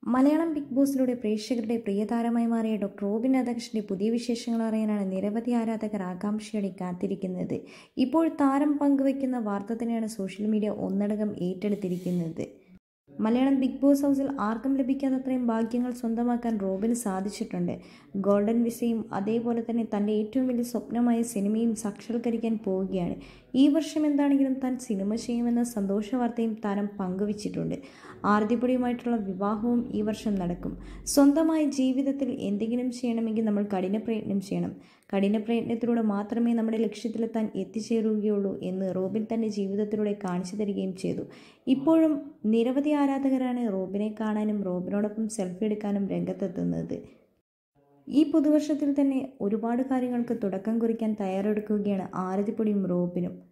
Malayalam big ബോസിലൂടെ പ്രേക്ഷകരുടെ പ്രിയതാരമായി മാറിയ doctor Robin രാധാകൃഷ്ണന്റെ പുതിയ വിശേഷങ്ങൾ അറിയാനാണ് നിരവധി ആരാധകർ ആകാംക്ഷയോടെ കാത്തിരിക്കുന്നത് ഇപ്പോൾ താരം പങ്കുവയ്ക്കുന്ന വാർത്ത തന്നെയാണ് സോഷ്യൽ മീഡിയ ഒന്നടങ്കം ഏറ്റെടുത്തിരിക്കുന്നത് മലയാളം ബിഗ് ബോസ് ഹൗസിൽ ആർക്കും ലഭിക്കാത്തത്രയും ഭാഗ്യങ്ങൾ സ്വന്തമാക്കാൻ റോബിന് സാധിച്ചിട്ടുണ്ട് ഗോൾഡൻ വിസയും അതേപോലെ തന്നെ തൻ്റെ ഏറ്റവും വലിയ സ്വപ്നമായ സിനിമയും സാക്ഷാത്കരിക്കാൻ പോവുകയാണ് ഈ വർഷം എന്താണെങ്കിലും താൻ സിനിമ ചെയ്യുമെന്ന സന്തോഷ വാർത്തയും താരം പങ്കുവച്ചിട്ടുണ്ട് ആർദ്യപ്പൊടിയുമായിട്ടുള്ള വിവാഹവും ഈ വർഷം നടക്കും സ്വന്തമായ ജീവിതത്തിൽ എന്തെങ്കിലും ചെയ്യണമെങ്കിൽ നമ്മൾ കഠിന പ്രയത്നം ചെയ്യണം കഠിന പ്രയത്നത്തിലൂടെ മാത്രമേ നമ്മുടെ ലക്ഷ്യത്തിലെത്താൻ എത്തിച്ചേരുകയുള്ളൂ എന്ന് റോബിൻ തൻ്റെ ജീവിതത്തിലൂടെ കാണിച്ചു തരികയും ചെയ്തു ഇപ്പോഴും നിരവധി ആരാധകരാണ് റോബിനെ കാണാനും റോബിനോടൊപ്പം സെൽഫി എടുക്കാനും രംഗത്തെത്തുന്നത് ഈ പുതുവർഷത്തിൽ തന്നെ ഒരുപാട് കാര്യങ്ങൾക്ക് തുടക്കം കുറിക്കാൻ തയ്യാറെടുക്കുകയാണ് ആരതിപ്പൊടിയും റോബിനും